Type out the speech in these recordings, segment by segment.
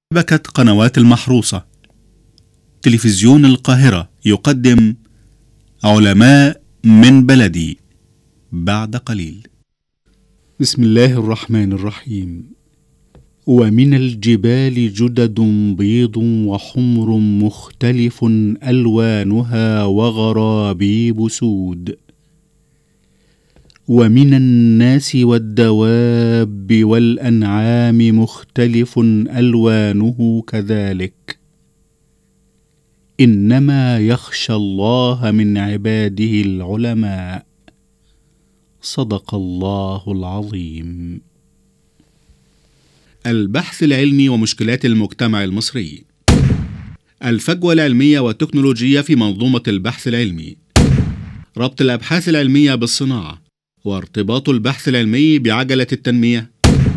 شبكة قنوات المحروسة تلفزيون القاهرة يقدم علماء من بلدي بعد قليل بسم الله الرحمن الرحيم ومن الجبال جدد بيض وحمر مختلف الوانها وغرابيب سود ومن الناس والدواب والانعام مختلف الوانه كذلك انما يخشى الله من عباده العلماء صدق الله العظيم البحث العلمي ومشكلات المجتمع المصري الفجوه العلميه والتكنولوجيه في منظومه البحث العلمي ربط الابحاث العلميه بالصناعه وارتباط البحث العلمي بعجله التنميه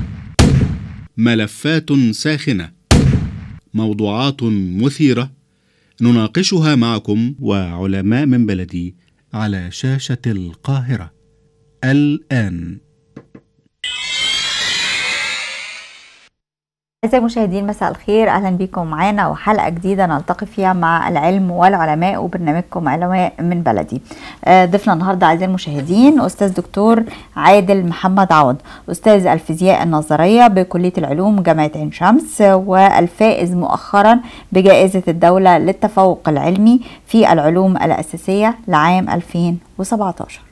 ملفات ساخنه موضوعات مثيره نناقشها معكم وعلماء من بلدي على شاشه القاهره الان أعزائي المشاهدين مساء الخير أهلا بكم معانا وحلقة جديدة نلتقي فيها مع العلم والعلماء وبرنامجكم علماء من بلدي آه، ضيفنا النهاردة أعزائي المشاهدين أستاذ دكتور عادل محمد عوض أستاذ الفيزياء النظرية بكلية العلوم جامعة عين شمس والفائز مؤخرا بجائزة الدولة للتفوق العلمي في العلوم الأساسية لعام 2017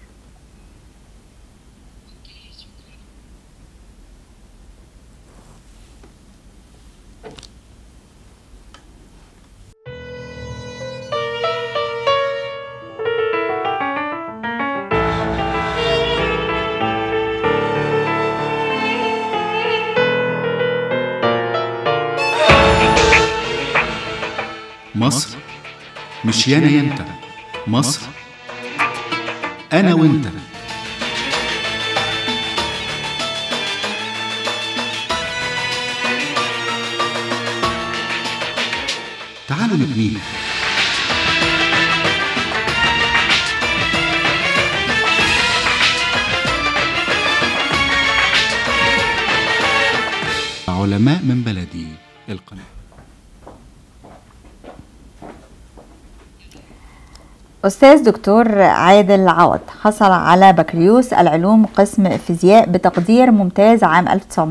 مصر مش يانا ينت مصر انا وانت تعالوا نبنيها علماء من بلدي القناه أستاذ دكتور عادل عوض حصل على بكالوريوس العلوم قسم فيزياء بتقدير ممتاز عام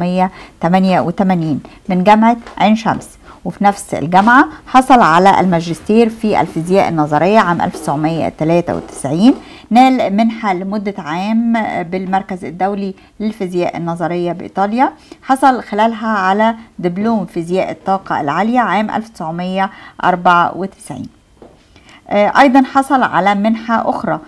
1988 من جامعة عين شمس وفي نفس الجامعة حصل على الماجستير في الفيزياء النظرية عام 1993 نال منحة لمدة عام بالمركز الدولي للفيزياء النظرية بإيطاليا حصل خلالها على دبلوم فيزياء الطاقة العالية عام 1994 ايضا حصل على منحه اخرى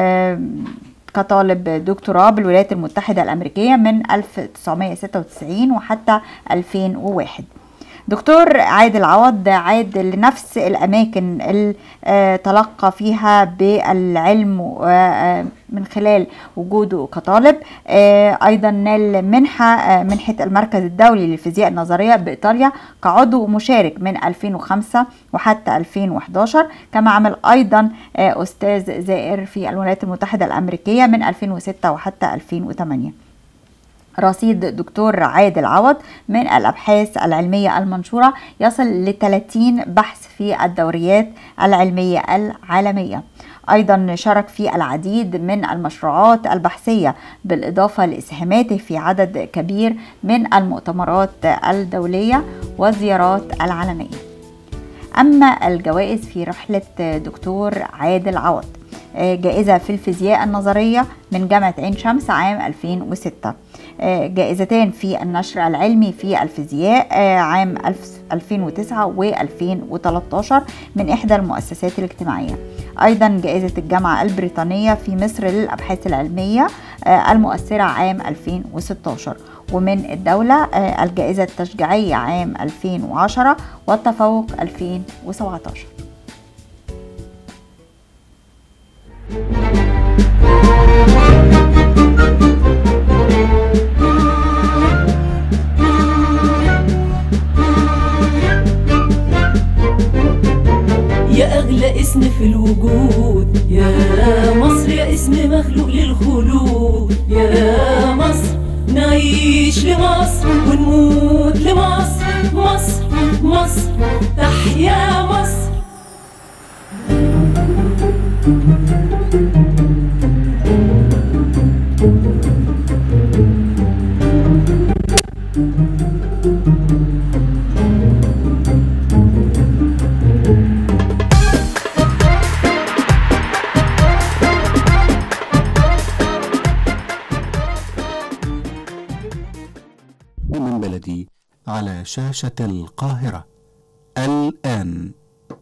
كطالب دكتوراه بالولايات المتحده الامريكيه من 1996 وحتى 2001 دكتور عادل عوض عاد لنفس الأماكن اللي تلقى فيها بالعلم من خلال وجوده كطالب أيضا نال منحة منحة المركز الدولي للفيزياء النظرية بإيطاليا كعضو مشارك من 2005 وحتى 2011 كما عمل أيضا أستاذ زائر في الولايات المتحدة الأمريكية من 2006 وحتى 2008 رصيد دكتور عادل عوض من الأبحاث العلمية المنشورة يصل ل 30 بحث في الدوريات العلمية العالمية أيضا شارك في العديد من المشروعات البحثية بالإضافة لإسهاماته في عدد كبير من المؤتمرات الدولية والزيارات العالمية أما الجوائز في رحلة دكتور عادل عوض جائزة في الفيزياء النظرية من جامعة عين شمس عام 2006 جائزتان في النشر العلمي في الفيزياء عام 2009 و2013 من إحدى المؤسسات الاجتماعية أيضا جائزة الجامعة البريطانية في مصر للأبحاث العلمية المؤثرة عام 2016 ومن الدولة الجائزة التشجيعية عام 2010 والتفوق 2017 يا أغلى اسم في الوجود يا مصر يا اسم مخلوق للخلود يا مصر نعيش لمصر ونموت لمصر مصر مصر تحيا مصر من بلدي على شاشة القاهرة الآن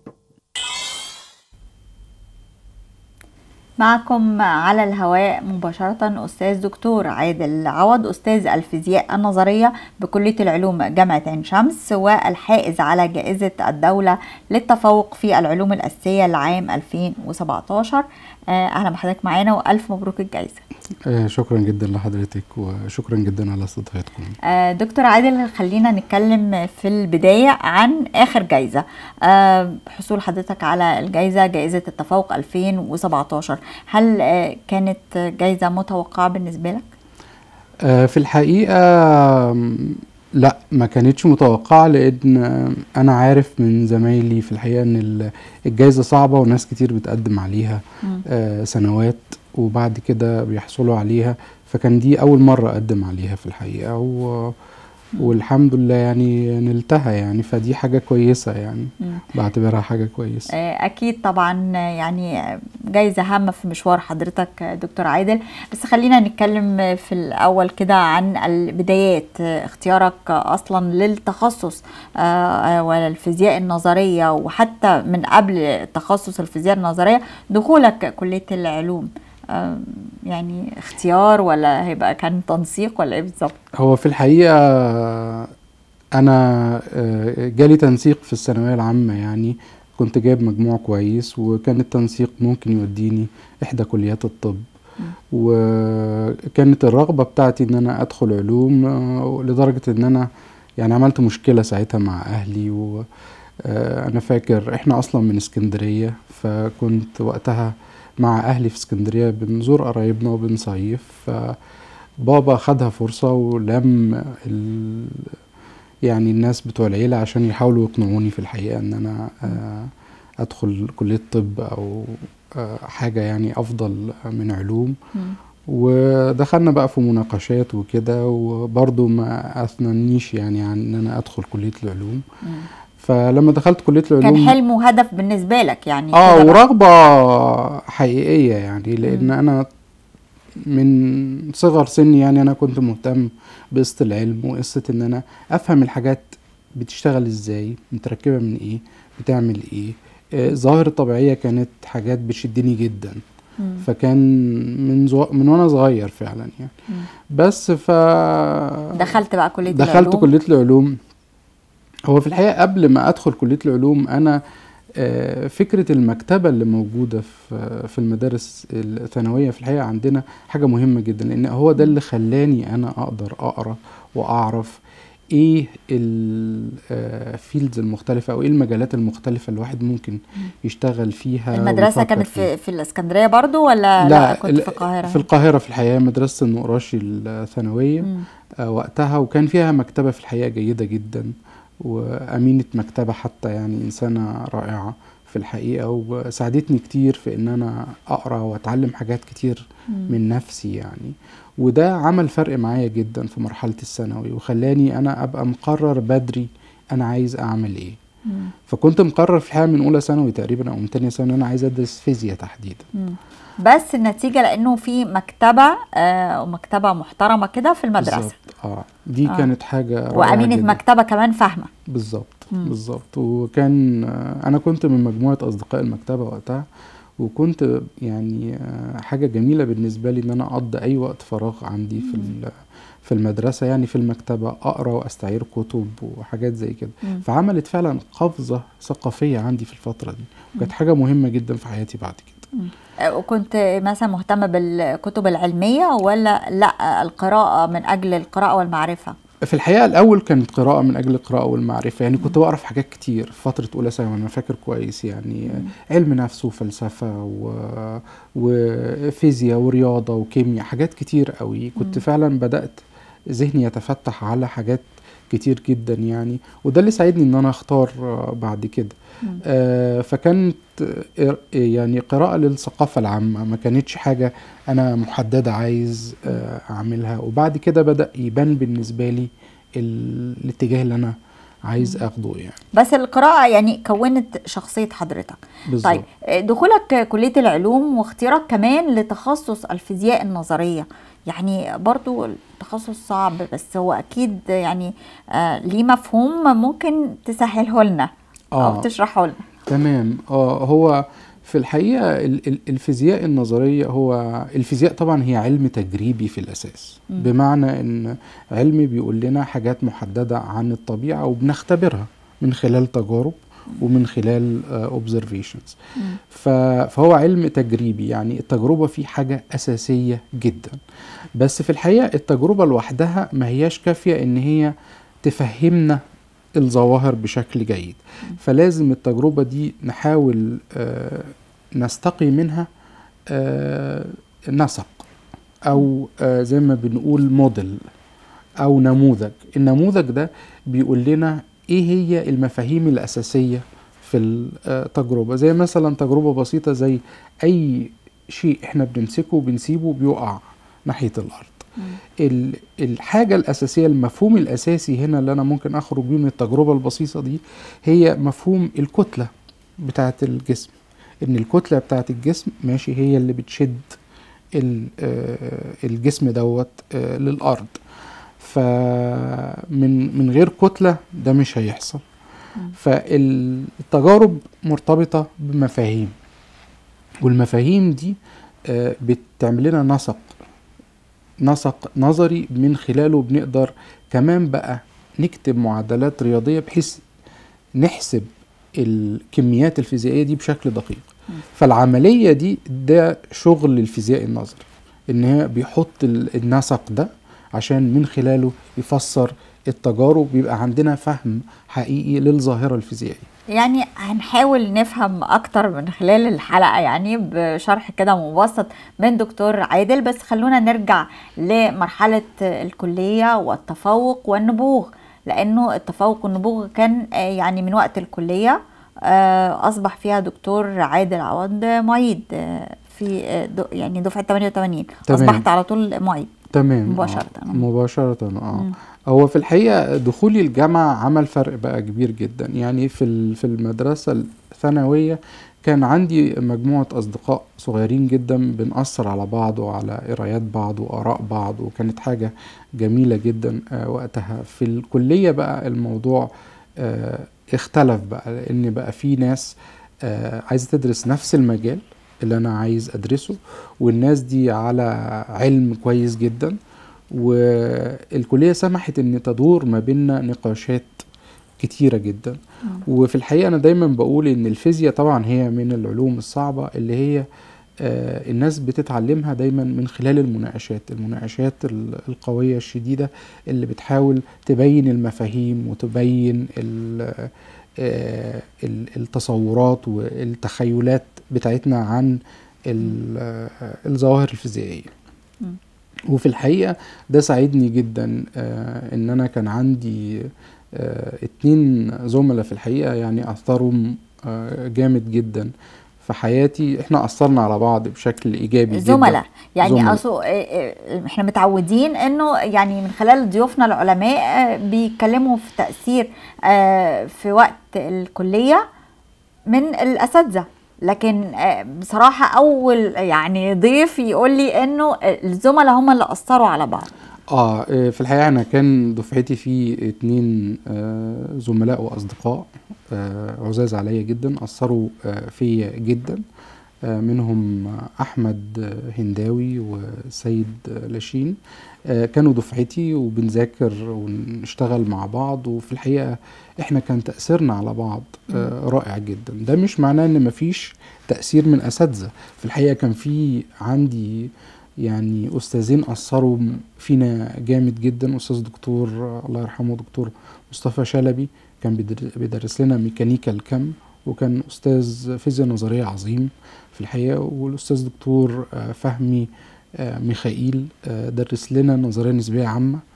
معكم على الهواء مباشرة أستاذ دكتور عادل عوض أستاذ الفيزياء النظرية بكلية العلوم جامعة عين شمس والحائز على جائزة الدولة للتفوق في العلوم الأساسية لعام 2017 آه، أهلا بحضرتك معانا وألف مبروك الجائزة آه، شكرا جدا لحضرتك وشكرا جدا على استضافتكم آه، دكتور عادل خلينا نتكلم في البداية عن آخر جايزة آه، حصول حضرتك على الجايزة جائزة التفوق 2017 هل آه، كانت جايزة متوقعة بالنسبة لك؟ آه، في الحقيقة آم، لا ما كانتش متوقعة لأن آم، أنا عارف من زمايلي في الحقيقة إن ال- الجايزة صعبة وناس كتير بتقدم عليها مم. آه، سنوات وبعد كده بيحصلوا عليها فكان دي أول مرة أقدم عليها في الحقيقة و... والحمد لله يعني نلتها يعني فدي حاجة كويسة يعني مم. بعتبرها حاجة كويسة آه، أكيد طبعا آه، يعني جايزة هامة في مشوار حضرتك آه، دكتور عادل بس خلينا نتكلم آه، في الأول كده عن البدايات آه، اختيارك آه، أصلا للتخصص آه، آه، والفيزياء النظرية وحتى من قبل تخصص الفيزياء النظرية دخولك كلية العلوم آه، يعني اختيار ولا هيبقى كان تنسيق ولا ايه بالظبط؟ هو في الحقيقة أنا آه، جالي تنسيق في الثانوية العامة يعني كنت جايب مجموع كويس وكان التنسيق ممكن يوديني إحدى كليات الطب وكانت الرغبة بتاعتي إن أنا أدخل علوم آه، لدرجة إن أنا يعني عملت مشكلة ساعتها مع أهلي وأنا فاكر إحنا أصلا من اسكندرية فكنت وقتها مع أهلي في اسكندرية بنزور قرايبنا وبنصيف فبابا خدها فرصة ولم ال... يعني الناس بتوع العيلة عشان يحاولوا يقنعوني في الحقيقة إن أنا آه، أدخل كلية طب أو آه، حاجة يعني أفضل من علوم مم. ودخلنا بقى في مناقشات وكده وبرضه ما أثننيش يعني عن إن أنا أدخل كلية العلوم مم. فلما دخلت كلية العلوم كان حلم وهدف بالنسبة لك يعني اه كده بقى. ورغبة حقيقية يعني لأن مم. أنا من صغر سني يعني أنا كنت مهتم بقصة العلم وقصة إن أنا أفهم الحاجات بتشتغل إزاي متركبة من إيه بتعمل إيه آه، الظواهر الطبيعية كانت حاجات بتشدني جدا مم. فكان من زو... من وانا صغير فعلا يعني مم. بس ف دخلت بقى كلية دخلت العلوم كلية العلوم هو في الحقيقة قبل ما أدخل كلية العلوم أنا آه، فكرة المكتبة اللي موجودة في في المدارس الثانوية في الحقيقة عندنا حاجة مهمة جدا لأن هو ده اللي خلاني أنا أقدر أقرأ وأعرف إيه الفيلدز المختلفة أو إيه المجالات المختلفة اللي الواحد ممكن يشتغل فيها المدرسة ويفكر كانت فيها. في في الإسكندرية برضو ولا لا, كنت ال- في القاهرة؟ في القاهرة في الحقيقة مدرسة النقراشي الثانوية مم. آه، وقتها وكان فيها مكتبة في الحقيقة جيدة جدا وأمينة مكتبة حتى يعني إنسانة رائعة في الحقيقة وساعدتني كتير في إن أنا أقرأ وأتعلم حاجات كتير من نفسي يعني وده عمل فرق معايا جدا في مرحلة الثانوي وخلاني أنا أبقى مقرر بدري أنا عايز أعمل إيه مم. فكنت مقرر في الحقيقة من أولى ثانوي تقريبا أو من تانية ثانوي إن أنا عايز أدرس فيزياء تحديدا مم. بس النتيجة لأنه في مكتبة آه ومكتبة محترمة كده في المدرسة بالظبط اه دي آه. كانت حاجة رائعة وأمينة جداً. مكتبة كمان فاهمة بالظبط مم. بالظبط وكان آه، انا كنت من مجموعه اصدقاء المكتبه وقتها وكنت يعني آه، حاجه جميله بالنسبه لي ان انا اقضي اي وقت فراغ عندي في ال- في المدرسه يعني في المكتبه اقرا واستعير كتب وحاجات زي كده مم. فعملت فعلا قفزه ثقافيه عندي في الفتره دي وكانت حاجه مهمه جدا في حياتي بعد كده آه، وكنت مثلا مهتمة بالكتب العلمية ولا لا القراءة من أجل القراءة والمعرفة؟ في الحقيقة الأول كانت قراءة من أجل القراءة والمعرفة يعني كنت بقرا في حاجات كتير في فترة أولى ثانوي أنا فاكر كويس يعني علم نفس وفلسفة و... وفيزياء ورياضة وكيمياء حاجات كتير قوي كنت فعلا بدأت ذهني يتفتح على حاجات كتير جدا يعني وده اللي ساعدني ان انا اختار آه، بعد كده مم. آه، فكانت آه، يعني قراءة للثقافة العامة ما كانتش حاجة أنا محددة عايز آه، أعملها وبعد كده بدأ يبان بالنسبة لي ال- الاتجاه اللي أنا عايز أخده يعني بس القراءة يعني كونت شخصية حضرتك بالظبط طيب آه، دخولك كلية العلوم واختيارك كمان لتخصص الفيزياء النظرية يعني برضو التخصص صعب بس هو أكيد يعني آه ليه مفهوم ممكن تسهله لنا أو آه. تشرحه لنا تمام اه هو في الحقيقة ال- ال- الفيزياء النظرية هو الفيزياء طبعا هي علم تجريبي في الأساس مم. بمعنى إن علم بيقول لنا حاجات محددة عن الطبيعة وبنختبرها من خلال تجارب ومن خلال آه، observations مم. ف- فهو علم تجريبي يعني التجربة فيه حاجة أساسية جدا بس في الحقيقة التجربة لوحدها ما هياش كافية إن هي تفهمنا الظواهر بشكل جيد فلازم التجربة دي نحاول آه، نستقي منها آه، نسق أو آه، زي ما بنقول موديل أو نموذج النموذج ده بيقول لنا إيه هي المفاهيم الأساسية في التجربة زي مثلا تجربة بسيطة زي أي شيء إحنا بنمسكه وبنسيبه بيقع ناحية الأرض ال- الحاجة الأساسية المفهوم الأساسي هنا اللي أنا ممكن أخرج بيه من التجربة البسيطة دي هي مفهوم الكتلة بتاعة الجسم إن الكتلة بتاعة الجسم ماشي هي اللي بتشد ال- آه، الجسم دوت آه، للأرض فمن من غير كتلة ده مش هيحصل فالتجارب مرتبطة بمفاهيم والمفاهيم دي آه، بتعمل لنا نسق نسق نظري من خلاله بنقدر كمان بقى نكتب معادلات رياضية بحيث نحسب الكميات الفيزيائية دي بشكل دقيق فالعملية دي ده شغل الفيزياء النظري ان هي بيحط ال- النسق ده عشان من خلاله يفسر التجارب بيبقى عندنا فهم حقيقي للظاهرة الفيزيائية يعني هنحاول نفهم اكتر من خلال الحلقة يعني بشرح كده مبسط من دكتور عادل بس خلونا نرجع لمرحلة الكلية والتفوق والنبوغ لانه التفوق والنبوغ كان آه، يعني من وقت الكلية آه، اصبح فيها دكتور عادل عوض معيد آه، في آه، دو- يعني دفعة 88 تمام. اصبحت على طول معيد تمام مباشرة. آه. مباشرة اه مم. هو في الحقيقة دخولي الجامعة عمل فرق بقى كبير جدا يعني في ال- في المدرسة الثانوية كان عندي مجموعة أصدقاء صغيرين جدا بنأثر على بعض وعلى قرايات بعض وآراء بعض وكانت حاجة جميلة جدا آه، وقتها في الكلية بقى الموضوع آه، اختلف بقى لأن بقى في ناس آه، عايزة تدرس نفس المجال اللي أنا عايز أدرسه والناس دي على علم كويس جدا والكلية سمحت ان تدور ما بيننا نقاشات كتيرة جدا وفي الحقيقة أنا دايما بقول إن الفيزياء طبعا هي من العلوم الصعبة اللي هي آه، الناس بتتعلمها دايما من خلال المناقشات المناقشات ال- القوية الشديدة اللي بتحاول تبين المفاهيم وتبين ال- آه، ال- التصورات والتخيلات بتاعتنا عن ال- آه، الظواهر الفيزيائية مم. وفي الحقيقة ده ساعدني جدا آه، ان انا كان عندي آه، اتنين زملاء في الحقيقة يعني اثروا آه، جامد جدا في حياتي احنا اثرنا على بعض بشكل ايجابي جدا زملاء يعني زملاء. أصو... إيه إيه احنا متعودين انه يعني من خلال ضيوفنا العلماء آه، بيتكلموا في تأثير آه، في وقت الكلية من الأساتذة لكن آه، بصراحة أول يعني ضيف يقول لي إنه الزملاء هم اللي أثروا على بعض اه آه، في الحقيقة أنا كان دفعتي فيه اتنين آه، زملاء وأصدقاء آه، عزاز عليا جدا أثروا آه، فيا جدا آه، منهم أحمد آه، هنداوي وسيد آه، لاشين آه، كانوا دفعتي وبنذاكر ونشتغل مع بعض وفي الحقيقة احنا كان تأثيرنا على بعض آه، رائع جدا ده مش معناه ان مفيش تأثير من أساتذة في الحقيقة كان في عندي يعني استاذين اثروا فينا جامد جدا استاذ دكتور آه، الله يرحمه دكتور مصطفى شلبي كان بيدر- بيدرس لنا ميكانيكا الكم وكان استاذ فيزياء نظريه عظيم في الحقيقه والاستاذ دكتور آه، فهمي آه، ميخائيل آه، درس لنا نظريه نسبيه عامه في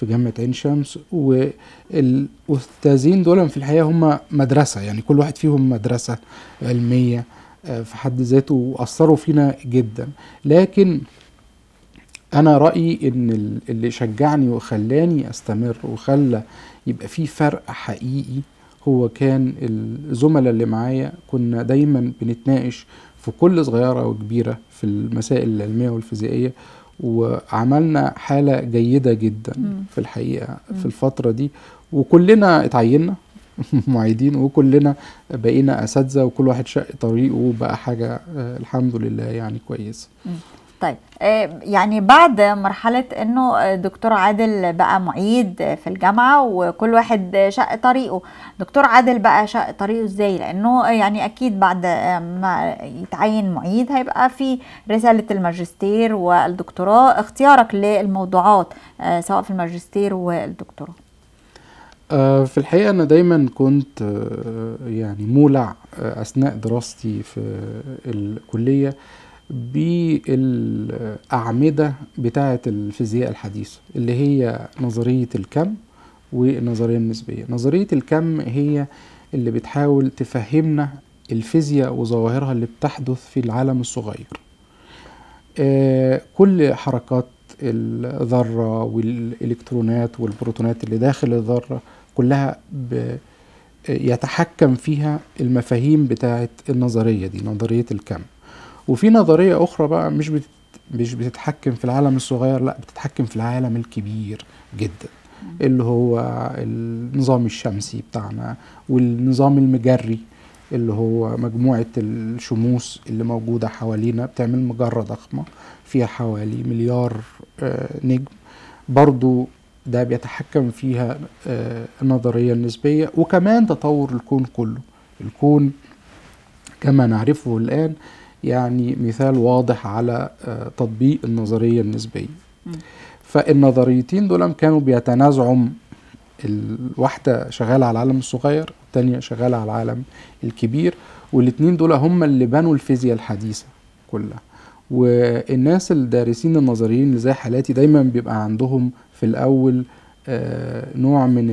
في جامعة عين شمس والأستاذين دول في الحقيقة هم مدرسة يعني كل واحد فيهم مدرسة علمية آه، في حد ذاته وأثروا فينا جدا لكن أنا رأيي إن ال- اللي شجعني وخلاني أستمر وخلى يبقى في فرق حقيقي هو كان الزملاء اللي معايا كنا دايما بنتناقش في كل صغيرة وكبيرة في المسائل العلمية والفيزيائية وعملنا حالة جيدة جدا مم. في الحقيقة في الفترة دي وكلنا اتعيننا معيدين وكلنا بقينا أساتذة وكل واحد شق طريقه وبقى حاجة آه، الحمد لله يعني كويسة طيب آه، يعني بعد مرحلة انه آه، دكتور عادل بقى معيد في الجامعة وكل واحد شق طريقه دكتور عادل بقى شق طريقه ازاي لانه يعني اكيد بعد آه، ما يتعين معيد هيبقى في رسالة الماجستير والدكتوراه اختيارك للموضوعات آه، سواء في الماجستير والدكتوراه آه، في الحقيقة أنا دايما كنت آه، يعني مولع آه، أثناء دراستي في الكلية بالأعمدة بتاعة الفيزياء الحديثة اللي هي نظرية الكم والنظرية النسبية نظرية الكم هي اللي بتحاول تفهمنا الفيزياء وظواهرها اللي بتحدث في العالم الصغير آه، كل حركات الذرة والإلكترونات والبروتونات اللي داخل الذرة كلها ب- يتحكم فيها المفاهيم بتاعت النظرية دي نظرية الكم وفي نظرية أخرى بقى مش بت مش بتتحكم في العالم الصغير لا بتتحكم في العالم الكبير جدا اللي هو النظام الشمسي بتاعنا والنظام المجري اللي هو مجموعة الشموس اللي موجودة حوالينا بتعمل مجرة ضخمة فيها حوالي مليار آه، نجم برضو ده بيتحكم فيها آه، النظرية النسبية وكمان تطور الكون كله الكون كما نعرفه الآن يعني مثال واضح على آه، تطبيق النظرية النسبية مم. فالنظريتين دول كانوا بيتنازعوا الواحدة شغالة على العالم الصغير والتانية شغالة على العالم الكبير والاتنين دول هم اللي بنوا الفيزياء الحديثة كلها والناس الدارسين النظريين اللي زي حالاتي دايما بيبقى عندهم في الأول آه، نوع من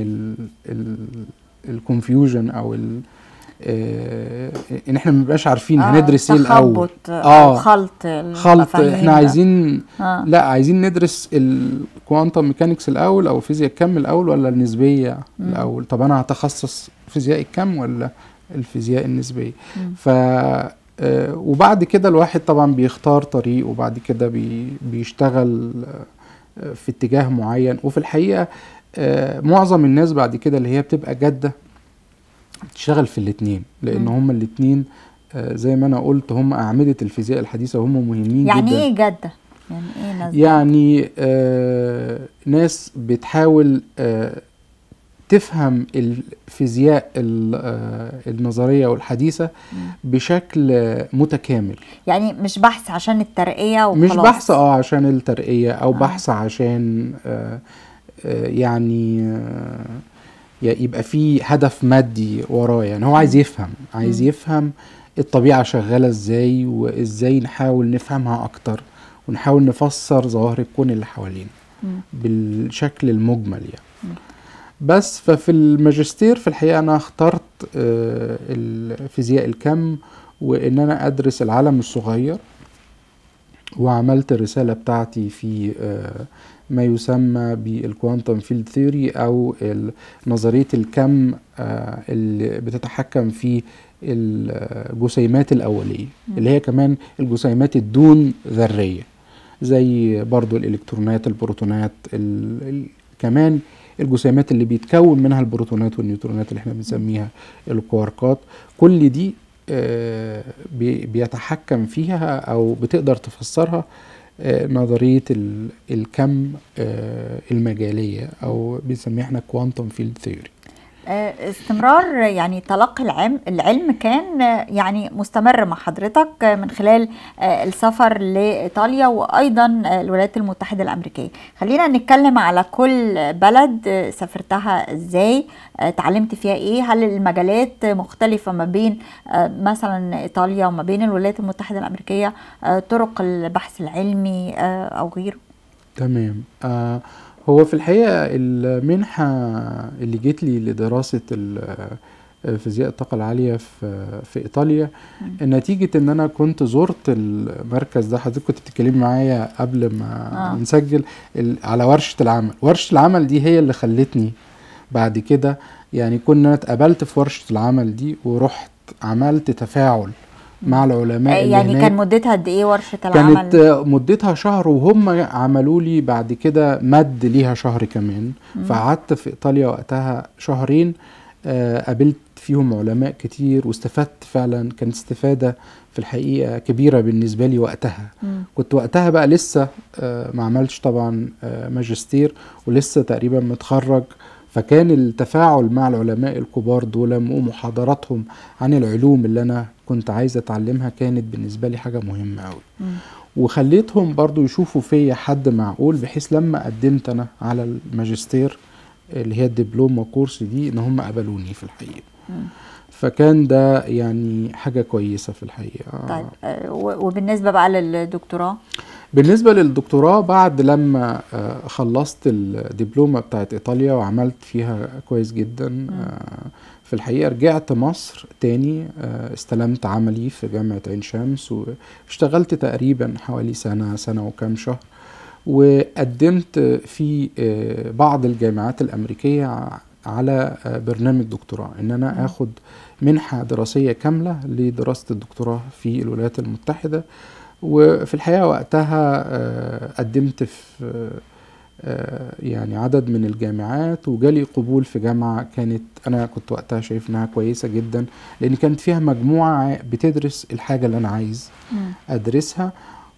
الكونفيوجن أو ال آه، ان احنا ما بنبقاش عارفين آه، هندرس ايه الاول تخبط آه، آه خلط خلط المفاهيم احنا ده. عايزين آه. لا عايزين ندرس الكوانتم ميكانكس الاول او فيزياء الكم الاول ولا النسبيه مم. الاول طب انا هتخصص فيزياء الكم ولا الفيزياء النسبيه مم. ف آه، وبعد كده الواحد طبعا بيختار طريق وبعد كده بي بيشتغل آه، في اتجاه معين وفي الحقيقه آه، معظم الناس بعد كده اللي هي بتبقى جاده بتشتغل في الاتنين لان مم. هما الاتنين آه، زي ما انا قلت هم اعمده الفيزياء الحديثه وهم مهمين يعني جدا ايه جدة يعني ايه ناس جدة؟ يعني آه ناس بتحاول آه تفهم الفيزياء ال- آه النظرية والحديثة بشكل آه، متكامل يعني مش بحث عشان الترقية وخلاص مش بحث اه عشان الترقية او آه. بحث عشان آه آه يعني آه ي- يبقى في هدف مادي وراه يعني هو عايز يفهم عايز مم. يفهم الطبيعة شغالة ازاي وازاي نحاول نفهمها اكتر ونحاول نفسر ظواهر الكون اللي حوالينا مم. بالشكل المجمل يعني مم. بس ففي الماجستير في الحقيقة أنا اخترت آه، الفيزياء الكم وإن أنا أدرس العالم الصغير وعملت الرسالة بتاعتي في آه، ما يسمى بالكوانتم فيلد ثيوري أو ال- نظرية الكم آه، اللي بتتحكم في الجسيمات الأولية مم. اللي هي كمان الجسيمات الدون ذرية زي برضو الإلكترونات البروتونات ال... ال... كمان الجسيمات اللي بيتكون منها البروتونات والنيوترونات اللي احنا بنسميها الكواركات كل دي آه، بي- بيتحكم فيها او بتقدر تفسرها آه، نظرية ال- الكم آه، المجالية او بنسميها احنا كوانتم فيلد ثيوري آه، استمرار يعني تلقي العلم العلم كان آه، يعني مستمر مع حضرتك آه، من خلال آه، السفر لإيطاليا وأيضا آه، الولايات المتحدة الأمريكية خلينا نتكلم على كل بلد آه، سافرتها إزاي آه، اتعلمت فيها إيه هل المجالات مختلفة ما بين آه، مثلا إيطاليا وما بين الولايات المتحدة الأمريكية آه، طرق البحث العلمي آه، أو غيره تمام آه هو في الحقيقة المنحة اللي جت لي لدراسة ال- فيزياء الطاقة العالية في في إيطاليا نتيجة إن أنا كنت زرت المركز ده حضرتك كنت بتتكلمي معايا قبل ما آه. نسجل ال- على ورشة العمل ورشة العمل دي هي اللي خلتني بعد كده يعني كنا اتقابلت في ورشة العمل دي ورحت عملت تفاعل مع العلماء اللي يعني هناك. كان مدتها قد ايه ورشه العمل كانت آه، مدتها شهر وهم عملوا لي بعد كده مد ليها شهر كمان فقعدت في ايطاليا وقتها شهرين آه، قابلت فيهم علماء كتير واستفدت فعلا كانت استفادة في الحقيقة كبيرة بالنسبة لي وقتها مم. كنت وقتها بقى لسه آه، ما عملتش طبعا آه، ماجستير ولسه تقريبا متخرج فكان التفاعل مع العلماء الكبار دول ومحاضراتهم عن العلوم اللي انا كنت عايز اتعلمها كانت بالنسبه لي حاجه مهمه قوي مم. وخليتهم برضو يشوفوا فيا حد معقول بحيث لما قدمت انا على الماجستير اللي هي الدبلومه كورس دي ان هم قبلوني في الحقيقه مم. فكان ده يعني حاجه كويسه في الحقيقه طيب آه، و- وبالنسبه بقى للدكتوراه بالنسبة للدكتوراه بعد لما آه، خلصت الدبلومة بتاعت إيطاليا وعملت فيها كويس جدا آه، في الحقيقة رجعت مصر تاني آه، استلمت عملي في جامعة عين شمس واشتغلت تقريبا حوالي سنة سنة وكام شهر وقدمت في آه، بعض الجامعات الأمريكية ع- على آه، برنامج دكتوراه إن أنا آخد منحة دراسية كاملة لدراسة الدكتوراه في الولايات المتحدة وفي الحقيقة وقتها آه، قدمت في آه، يعني عدد من الجامعات وجالي قبول في جامعة كانت أنا كنت وقتها شايف إنها كويسة جدا لأن كانت فيها مجموعة بتدرس الحاجة اللي أنا عايز مم. أدرسها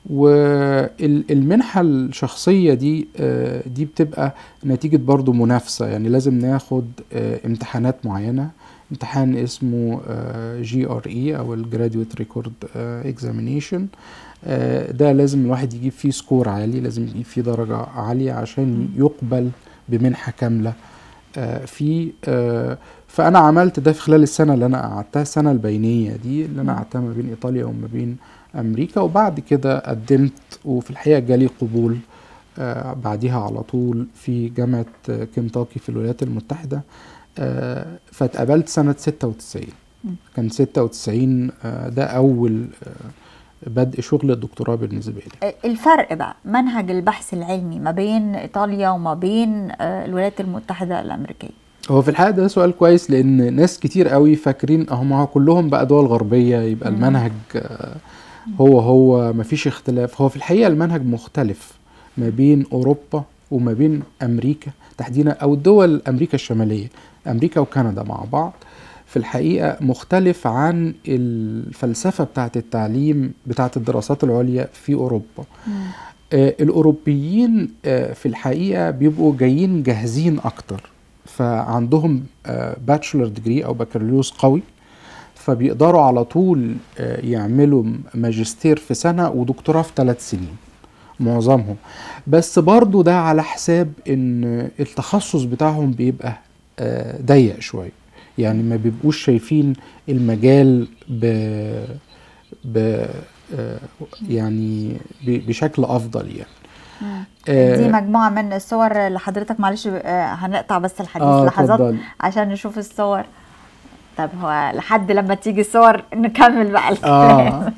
والمنحة الشخصية دي آه، دي بتبقى نتيجة برضو منافسة يعني لازم ناخد آه، امتحانات معينة امتحان اسمه جي ار اي او الجراديويت ريكورد اكزامينيشن ده لازم الواحد يجيب فيه سكور عالي لازم يجيب فيه درجة عالية عشان يقبل بمنحة كاملة آه، في آه، فانا عملت ده في خلال السنه اللي انا قعدتها السنه البينيه دي اللي انا قعدتها ما بين ايطاليا وما بين امريكا وبعد كده قدمت وفي الحقيقه جالي قبول آه، بعديها على طول في جامعه آه، كنتاكي في الولايات المتحده آه، فاتقبلت سنه 96 كان 96 آه، ده اول آه، بدء شغل الدكتوراه بالنسبه لي آه، الفرق بقى منهج البحث العلمي ما بين ايطاليا وما بين آه، الولايات المتحده الامريكيه هو في الحقيقه ده سؤال كويس لان ناس كتير قوي فاكرين اهو ما هو كلهم بقى دول غربيه يبقى المنهج آه، هو هو مفيش اختلاف هو في الحقيقه المنهج مختلف ما بين اوروبا وما بين امريكا تحديدا او الدول امريكا الشماليه امريكا وكندا مع بعض في الحقيقه مختلف عن الفلسفه بتاعه التعليم بتاعه الدراسات العليا في اوروبا آه، الاوروبيين آه، في الحقيقه بيبقوا جايين جاهزين اكتر فعندهم باتشولر ديجري او بكالوريوس قوي فبيقدروا على طول آه، يعملوا ماجستير في سنه ودكتوراه في ثلاث سنين معظمهم بس برضو ده على حساب ان التخصص بتاعهم بيبقى آه، ضيق شويه يعني ما بيبقوش شايفين المجال ب ب آه، يعني ب- بشكل افضل يعني آه، دي مجموعه من الصور اللي حضرتك معلش آه، هنقطع بس الحديث آه، لحظات اتفضل. عشان نشوف الصور طب هو لحد لما تيجي الصور نكمل بقى الكلام اه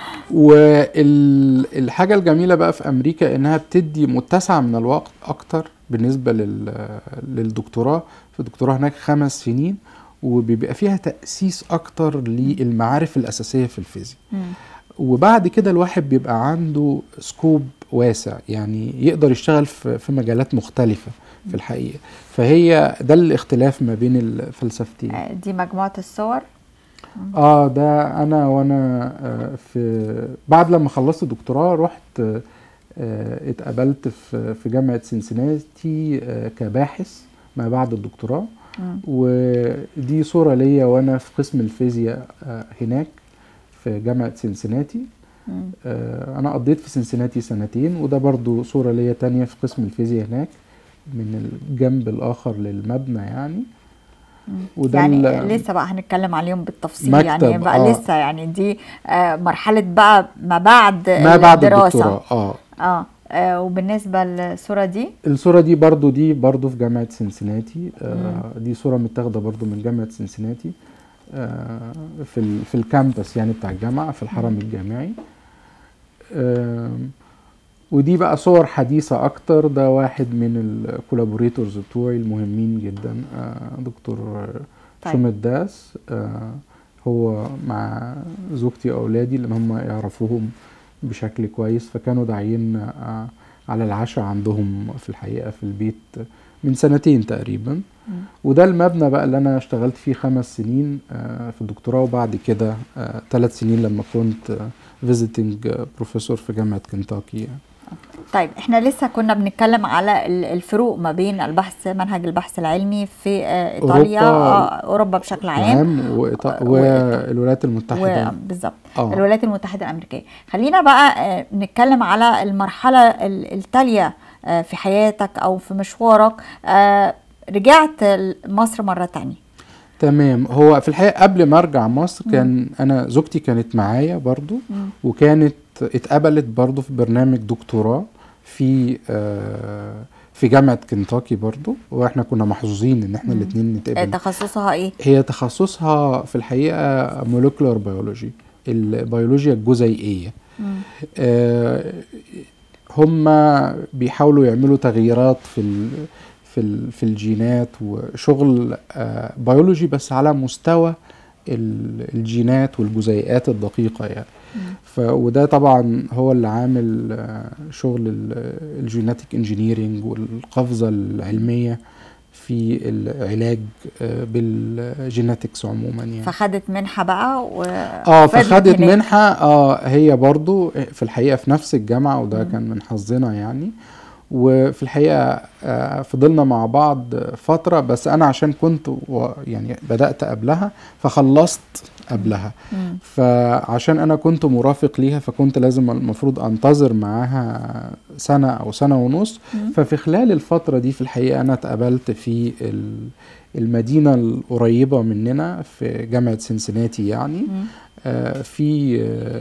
والحاجة الجميلة بقى في أمريكا إنها بتدي متسع من الوقت أكتر بالنسبة لل... للدكتوراه في الدكتوراه هناك خمس سنين وبيبقى فيها تأسيس أكتر للمعارف الأساسية في الفيزياء مم. وبعد كده الواحد بيبقى عنده سكوب واسع يعني يقدر يشتغل في في مجالات مختلفة في الحقيقة فهي ده الاختلاف ما بين الفلسفتين آه، دي مجموعه الصور اه ده انا وانا آه، في بعد لما خلصت الدكتوراه رحت آه، آه، اتقابلت في في جامعه سنسناتي آه، كباحث ما بعد الدكتوراه مم. ودي صوره ليا وانا في قسم الفيزياء آه، هناك في جامعه سنسناتي مم. آه، انا قضيت في سنسناتي سنتين وده برضو صوره ليا تانية في قسم الفيزياء هناك من الجنب الاخر للمبنى يعني وده يعني ال- لسه بقى هنتكلم عليهم بالتفصيل مكتب، يعني بقى آه. لسه يعني دي آه، مرحله بقى ما بعد ما بعد الدراسه الدكتوراه اه اه آه، وبالنسبة للصورة دي الصورة دي برضو دي برضو في جامعة سنسناتي آه دي صورة متاخدة برضو من جامعة سنسناتي آه في ال في الكامبس يعني بتاع الجامعة في الحرم الجامعي آم، ودي بقى صور حديثة أكتر ده واحد من الكولابوريتورز بتوعي المهمين جدا آه دكتور طيب. شومت داس آه هو مع زوجتي وأولادي لأن هم يعرفوهم بشكل كويس فكانوا داعيين آه على العشاء عندهم في الحقيقة في البيت من سنتين تقريبا وده المبنى بقى اللي أنا اشتغلت فيه خمس سنين آه في الدكتوراه وبعد كده آه ثلاث سنين لما كنت فيزيتنج بروفيسور في جامعة كنتاكي يعني. طيب احنا لسه كنا بنتكلم على ال- الفروق ما بين البحث منهج البحث العلمي في آه، ايطاليا أوروبا- آه، اوروبا بشكل عام عام وإيطا... و- والولايات المتحدة بالظبط آه. الولايات المتحدة الأمريكية خلينا بقى آه، نتكلم على المرحلة ال- التالية آه، في حياتك أو في مشوارك آه، رجعت مصر مرة تانية تمام هو في الحقيقة قبل ما ارجع مصر كان انا زوجتي كانت معايا برضو وكانت اتقبلت برضو في برنامج دكتوراه في آه في جامعة كنتاكي برضو واحنا كنا محظوظين ان احنا الاتنين آه، نتقابل تخصصها إيه؟ هي تخصصها في الحقيقة مولكولار بيولوجي البيولوجيا الجزيئية آه هم بيحاولوا يعملوا تغييرات في ال في ال في الجينات وشغل آه بيولوجي بس على مستوى ال- الجينات والجزيئات الدقيقة يعني ف وده طبعا هو اللي عامل آه، شغل الجيناتيك انجينيرينج والقفزة العلمية في العلاج آه، بالجيناتكس عموما يعني فخدت منحة بقى و اه فادت فخدت هناك. منحة اه هي برضو في الحقيقة في نفس الجامعة وده كان من حظنا يعني وفي الحقيقة آه فضلنا مع بعض فترة بس أنا عشان كنت و يعني بدأت قبلها فخلصت قبلها مم. فعشان أنا كنت مرافق ليها فكنت لازم المفروض أنتظر معاها سنة أو سنة ونص ففي خلال الفترة دي في الحقيقة أنا اتقبلت في ال- المدينة القريبة مننا في جامعة سنسناتي يعني مم. آه، في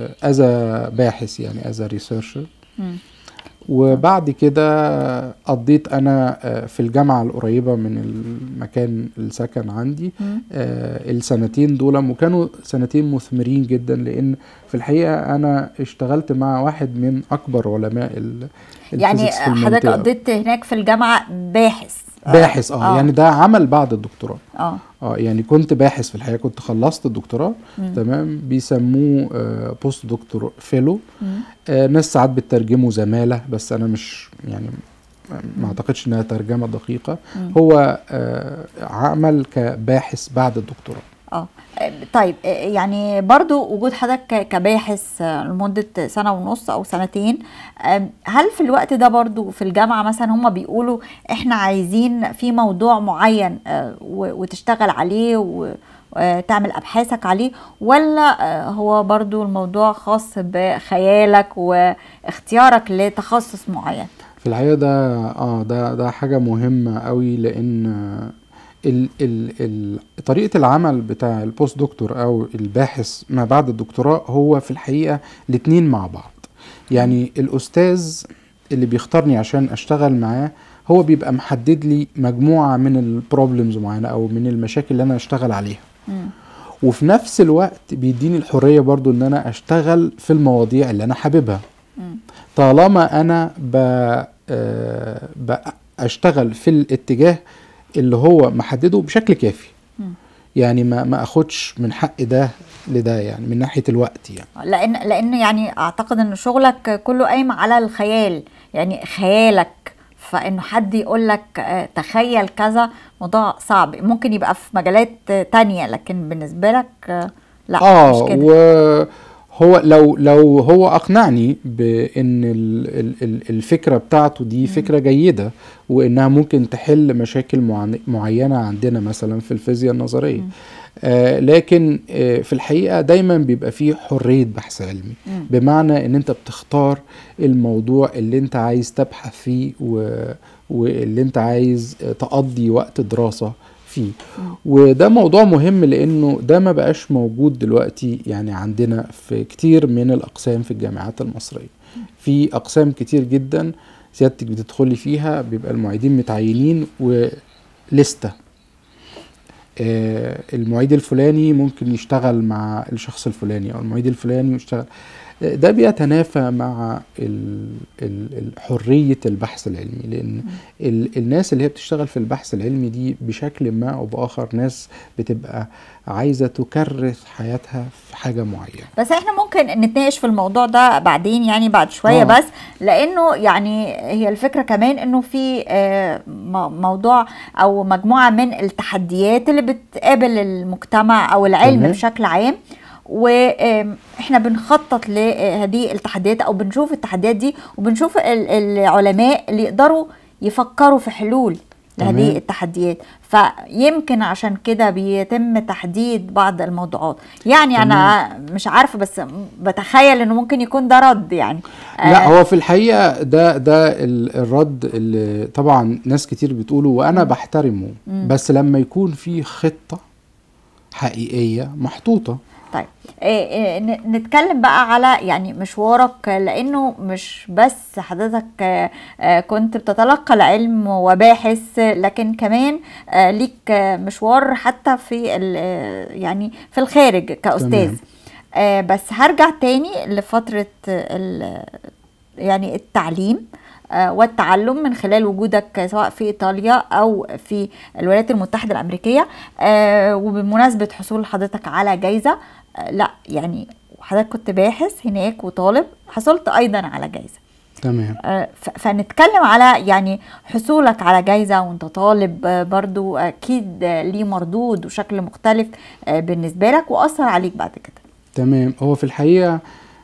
أزا باحث يعني أزا ريسيرشر مم. وبعد كده قضيت أنا آه، في الجامعة القريبة من المكان السكن عندي مم. آه، السنتين دول وكانوا سنتين مثمرين جدا لأن في الحقيقة أنا اشتغلت مع واحد من أكبر علماء ال- يعني الفيزيكس في حضرتك المنطقة. قضيت هناك في الجامعة باحث باحث اه يعني ده عمل بعد الدكتوراه اه اه يعني كنت باحث في الحقيقه كنت خلصت الدكتوراه مم. تمام بيسموه آه بوست دكتور فيلو مم. آه ناس ساعات بتترجمه زماله بس انا مش يعني ما اعتقدش انها ترجمه دقيقه مم. هو آه عمل كباحث بعد الدكتوراه اه طيب يعني برضو وجود حضرتك ك- كباحث لمدة سنة ونص أو سنتين أم، هل في الوقت ده برضو في الجامعة مثلا هم بيقولوا احنا عايزين في موضوع معين آه، و- وتشتغل عليه وتعمل أبحاثك عليه ولا آه، هو برضو الموضوع خاص بخيالك واختيارك لتخصص معين في الحقيقه ده اه ده ده حاجه مهمه قوي لان آه، ال ال ال طريقه العمل بتاع البوست دكتور او الباحث ما بعد الدكتوراه هو في الحقيقه الاتنين مع بعض يعني الاستاذ اللي بيختارني عشان اشتغل معاه هو بيبقى محدد لي مجموعه من البروبلمز معينه او من المشاكل اللي انا اشتغل عليها مم. وفي نفس الوقت بيديني الحريه برضو ان انا اشتغل في المواضيع اللي انا حاببها مم. طالما انا ب... آه، بشتغل في الاتجاه اللي هو محدده بشكل كافي مم. يعني ما ما اخدش من حق ده لده يعني من ناحيه الوقت يعني لان لان يعني اعتقد ان شغلك كله قايم على الخيال يعني خيالك فانه حد يقول لك تخيل كذا موضوع صعب ممكن يبقى في مجالات آه، تانية لكن بالنسبه لك آه، لا اه مش كده وهو لو لو هو اقنعني بان ال- ال- ال- الفكره بتاعته دي فكره جيده وانها ممكن تحل مشاكل معن- معينه عندنا مثلا في الفيزياء النظريه آه لكن آه في الحقيقه دايما بيبقى فيه حريه بحث علمي مم. بمعنى ان انت بتختار الموضوع اللي انت عايز تبحث فيه و... واللي انت عايز تقضي وقت دراسة فيه وده موضوع مهم لانه ده ما بقاش موجود دلوقتي يعني عندنا في كتير من الاقسام في الجامعات المصرية في اقسام كتير جدا سيادتك بتدخلي فيها بيبقى المعيدين متعينين ولستة آه، المعيد الفلاني ممكن يشتغل مع الشخص الفلاني او المعيد الفلاني يشتغل آه، ده بيتنافى مع ال- ال- ال- حرية البحث العلمي لأن ال- الناس اللي هي بتشتغل في البحث العلمي دي بشكل ما أو بآخر ناس بتبقى عايزة تكرس حياتها في حاجة معينة بس احنا ممكن نتناقش في الموضوع ده بعدين يعني بعد شوية آه. بس لانه يعني هي الفكرة كمان انه في آه، م- موضوع او مجموعة من التحديات اللي بتقابل المجتمع او العلم تمام. بشكل عام واحنا بنخطط لهذه التحديات او بنشوف التحديات دي وبنشوف ال- العلماء اللي يقدروا يفكروا في حلول لهذه تمام. التحديات فيمكن عشان كده بيتم تحديد بعض الموضوعات يعني انا مش عارفه بس بتخيل انه ممكن يكون ده رد يعني لا آه، هو في الحقيقة ده ده ال- الرد اللي طبعا ناس كتير بتقوله وأنا بحترمه بس لما يكون في خطة حقيقية محطوطة طيب إيه إيه ن- نتكلم بقى على يعني مشوارك لانه مش بس حضرتك آه، آه، كنت بتتلقى العلم وباحث لكن كمان آه، ليك آه، مشوار حتى في ال- آه، يعني في الخارج كاستاذ تمام. آه، بس هرجع تاني لفتره ال- يعني التعليم آه، والتعلم من خلال وجودك سواء في ايطاليا او في الولايات المتحده الامريكيه آه، وبمناسبه حصول حضرتك على جايزه آه، لا يعني حضرتك كنت باحث هناك وطالب حصلت ايضا على جايزه تمام آه، ف- فنتكلم على يعني حصولك على جايزة وانت طالب آه، برضو اكيد آه، ليه مردود وشكل مختلف آه، بالنسبة لك واثر عليك بعد كده تمام هو في الحقيقة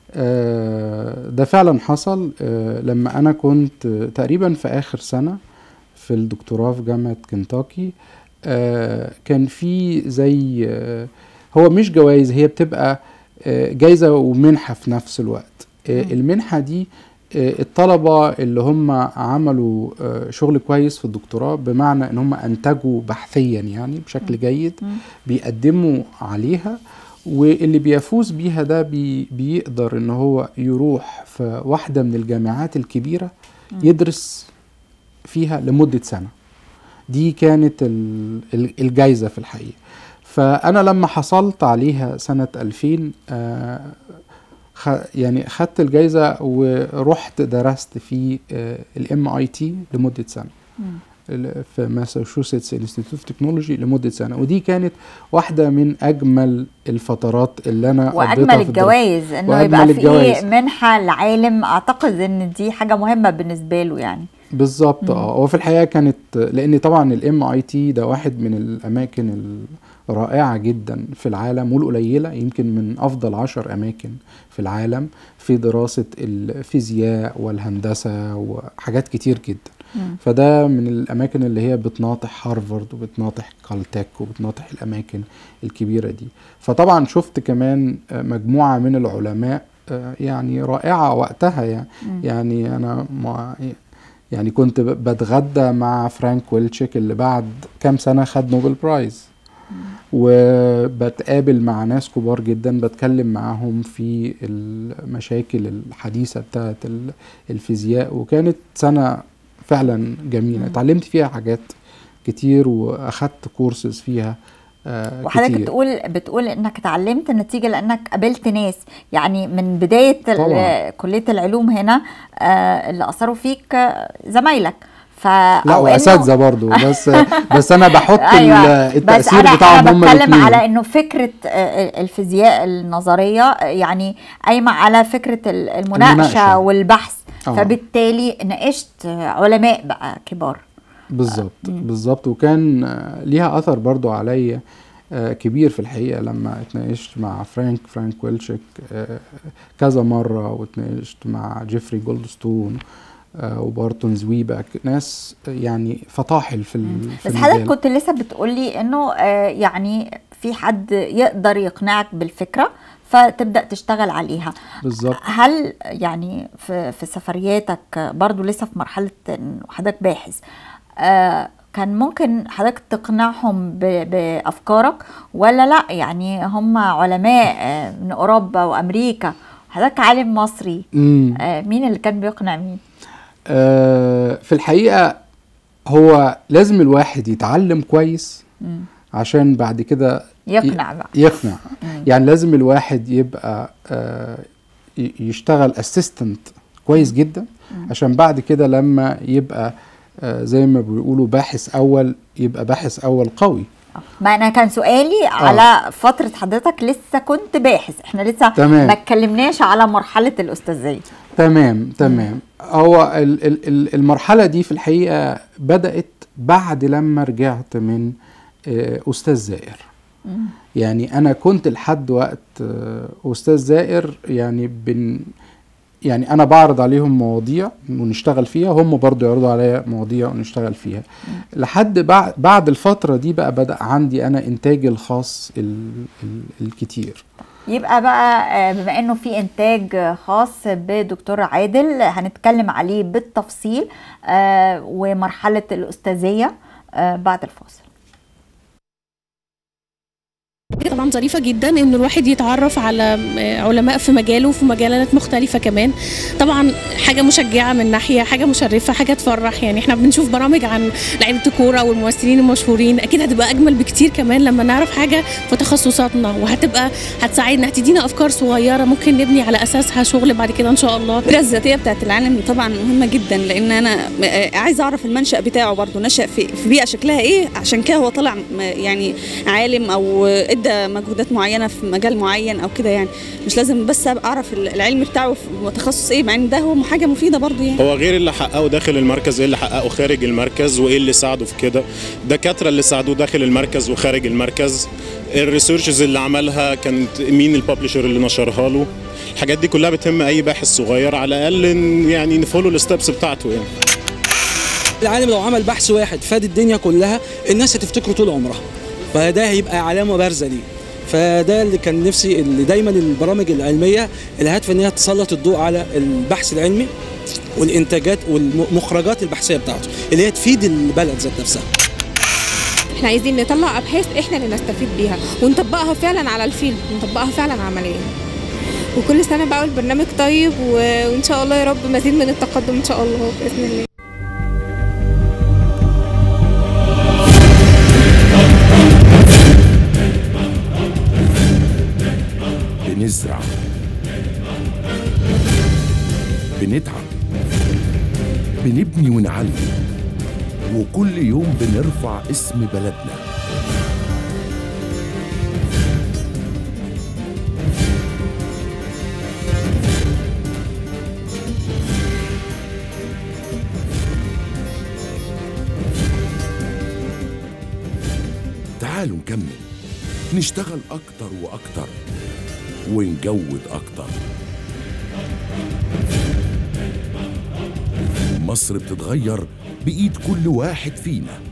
آه، ده فعلا حصل آه، لما أنا كنت آه، تقريبا في آخر سنة في الدكتوراه في جامعة كنتاكي آه، كان في زي آه، هو مش جوائز هي بتبقى آه، جايزة ومنحة في نفس الوقت آه، المنحة دي آه، الطلبة اللي هم عملوا آه، شغل كويس في الدكتوراه بمعنى ان هم انتجوا بحثيا يعني بشكل جيد بيقدموا عليها واللي بيفوز بيها ده بي بيقدر ان هو يروح في واحدة من الجامعات الكبيرة يدرس فيها لمدة سنة دي كانت ال- ال- الجايزة في الحقيقة فأنا لما حصلت عليها سنة 2000 آه، خ- يعني خدت الجايزة ورحت درست في الام اي تي لمدة سنة ال- في ماساتشوستس انستيتوت اوف تكنولوجي لمدة سنة ودي كانت واحدة من أجمل الفترات اللي أنا قضيتها واجمل في الدراسة. الجوائز انه وأجمل يبقى في الجوائز. منحة لعالم اعتقد ان دي حاجة مهمة بالنسبة له يعني بالظبط اه هو في الحقيقه كانت لان طبعا الام اي تي ده واحد من الاماكن الرائعه جدا في العالم والقليله يمكن من افضل عشر اماكن في العالم في دراسه الفيزياء والهندسه وحاجات كتير جدا فده من الاماكن اللي هي بتناطح هارفارد وبتناطح كالتك وبتناطح الاماكن الكبيره دي فطبعا شفت كمان آه، مجموعه من العلماء آه، يعني رائعه وقتها يعني يعني انا ما يعني كنت ب- بتغدى مع فرانك ويلتشيك اللي بعد كام سنة خد نوبل برايز وبتقابل مع ناس كبار جدا بتكلم معاهم في المشاكل الحديثة بتاعت ال- الفيزياء وكانت سنة فعلا جميلة اتعلمت فيها حاجات كتير واخدت كورسز فيها آه وحضرتك كتير. بتقول بتقول انك اتعلمت نتيجه لانك قابلت ناس يعني من بدايه ال- طبعاً. كليه العلوم هنا آه، اللي اثروا فيك آه، زمايلك ف لا أو إنه- واساتذه برضو بس بس انا بحط ايوه ال- بس التاثير انا بتاعهم انا هم بتكلم الاثنين على انه فكره آه، الفيزياء النظريه آه، يعني قايمه على فكره ال- المناقشه المناقشة. والبحث آه. فبالتالي ناقشت علماء بقى كبار بالظبط بالظبط وكان آه، ليها اثر برضو عليا آه، كبير في الحقيقه لما اتناقشت مع فرانك فرانك ويلشيك آه، كذا مره واتناقشت مع جيفري جولدستون آه، وبارتون زويبك ناس يعني فطاحل في ال- في بس حضرتك المجال كنت لسه بتقولي انه آه، يعني في حد يقدر يقنعك بالفكره فتبدا تشتغل عليها بالظبط هل يعني في في سفرياتك برضو لسه في مرحله انه حضرتك باحث آه، كان ممكن حضرتك تقنعهم ب- بافكارك ولا لا يعني هم علماء آه، من اوروبا وامريكا حضرتك عالم مصري مم. آه، مين اللي كان بيقنع مين آه، في الحقيقة هو لازم الواحد يتعلم كويس مم. عشان بعد كده يقنع بقى يقنع مم. يعني لازم الواحد يبقى آه، ي- يشتغل اسيستنت كويس جدا عشان بعد كده لما يبقى آه، زي ما بيقولوا باحث اول يبقى باحث اول قوي ما انا كان سؤالي على فتره حضرتك لسه كنت باحث احنا لسه تمام. ما اتكلمناش على مرحله الاستاذيه تمام تمام هو ال- ال- ال- المرحلة دي في الحقيقة بدأت بعد لما رجعت من آه، أستاذ زائر يعني أنا كنت لحد وقت آه، أستاذ زائر يعني بن يعني أنا بعرض عليهم مواضيع ونشتغل فيها هم برضو يعرضوا عليا مواضيع ونشتغل فيها لحد بعد بعد الفترة دي بقى بدأ عندي أنا إنتاجي الخاص ال ال الكتير يبقى بقى آه، بما انه في انتاج خاص بدكتور عادل هنتكلم عليه بالتفصيل آه، ومرحله الاستاذيه آه، بعد الفاصل طبعا ظريفة جدا ان الواحد يتعرف على علماء في مجاله وفي مجالات مختلفة كمان طبعا حاجة مشجعة من ناحية حاجة مشرفة حاجة تفرح يعني احنا بنشوف برامج عن لعيبة الكورة والممثلين المشهورين اكيد هتبقى اجمل بكتير كمان لما نعرف حاجة في تخصصاتنا وهتبقى هتساعدنا هتدينا افكار صغيرة ممكن نبني على اساسها شغل بعد كده ان شاء الله السيره الذاتيه بتاعت العالم طبعا مهمه جدا لان انا م- عايزه اعرف المنشا بتاعه برضه نشا في في بيئه شكلها ايه عشان كده هو طلع م- يعني عالم او ادى مجهودات معينه في مجال معين او كده يعني مش لازم بس أبقى اعرف ال- العلم بتاعه في تخصص ايه مع ان ده هو حاجه مفيده برضه يعني هو غير اللي حققه داخل المركز ايه اللي حققه خارج المركز وايه اللي ساعده في كده دكاتره اللي ساعدوه داخل المركز وخارج المركز الريسيرشز اللي عملها كانت مين الببلشر اللي نشرها له الحاجات دي كلها بتهم اي باحث صغير على الاقل إن يعني نفولو الستبس بتاعته يعني العالم لو عمل بحث واحد فاد الدنيا كلها الناس هتفتكره طول عمرها فده هيبقى علامه بارزه ليه فده اللي كان نفسي اللي دايما البرامج العلميه الهدف ان هي تسلط الضوء على البحث العلمي والانتاجات والمخرجات البحثيه بتاعته اللي هي تفيد البلد ذات نفسها احنا عايزين نطلع ابحاث احنا اللي نستفيد بيها ونطبقها فعلا على الفيلد ونطبقها فعلا عمليا وكل سنه بقى البرنامج طيب و- وان شاء الله يا رب مزيد من التقدم ان شاء الله باذن الله بنزرع بنتعب بنبني ونعلي وكل يوم بنرفع اسم بلدنا تعالوا نكمل نشتغل أكتر وأكتر ونجود أكتر مصر بتتغير بإيد كل واحد فينا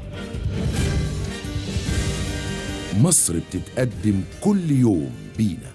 مصر بتتقدم كل يوم بينا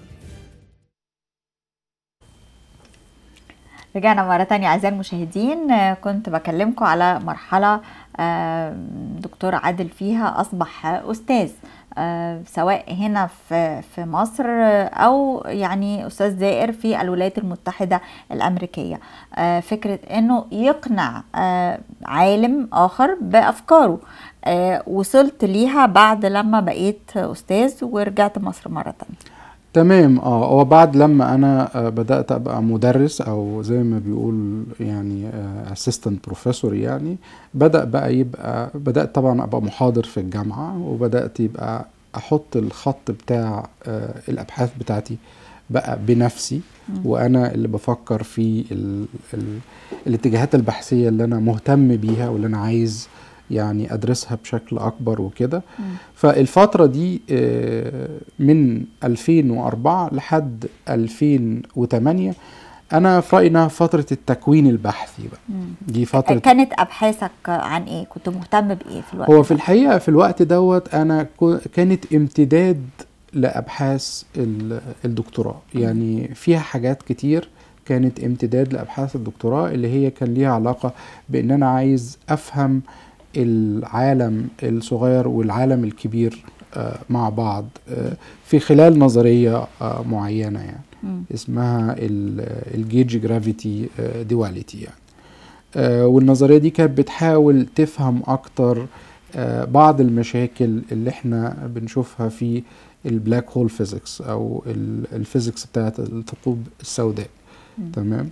رجعنا مرة تانية أعزائي المشاهدين آه، كنت بكلمكم على مرحلة آه، دكتور عادل فيها أصبح أستاذ آه، سواء هنا في في مصر آه، أو يعني أستاذ زائر في الولايات المتحدة الأمريكية آه، فكرة إنه يقنع آه، عالم آخر بأفكاره آه، وصلت ليها بعد لما بقيت أستاذ ورجعت مصر مرة تانية تمام اه هو بعد لما انا آه، بدات ابقى مدرس او زي ما بيقول يعني اسيستنت بروفيسور يعني بدا بقى يبقى بدات طبعا ابقى محاضر في الجامعه وبدات يبقى احط الخط بتاع آه، الابحاث بتاعتي بقى بنفسي وانا اللي بفكر في ال ال الاتجاهات البحثيه اللي انا مهتم بيها واللي انا عايز يعني ادرسها بشكل اكبر وكده فالفترة دي آه، من 2004 لحد 2008 أنا في رأيي إنها فترة التكوين البحثي بقى دي فترة كانت أبحاثك عن إيه؟ كنت مهتم بإيه في الوقت هو في الحقيقة في الوقت دوت أنا كو- كانت امتداد لأبحاث ال- الدكتوراه يعني فيها حاجات كتير كانت امتداد لأبحاث الدكتوراه اللي هي كان ليها علاقة بأن أنا عايز أفهم العالم الصغير والعالم الكبير آه، مع بعض آه، في خلال نظرية آه، معينة يعني مم. اسمها الجيج جرافيتي دواليتي يعني آه، والنظريه دي كانت بتحاول تفهم اكتر آه، بعض المشاكل اللي احنا بنشوفها في البلاك هول فيزيكس او ال- الفيزيكس بتاعت الثقوب السوداء مم. تمام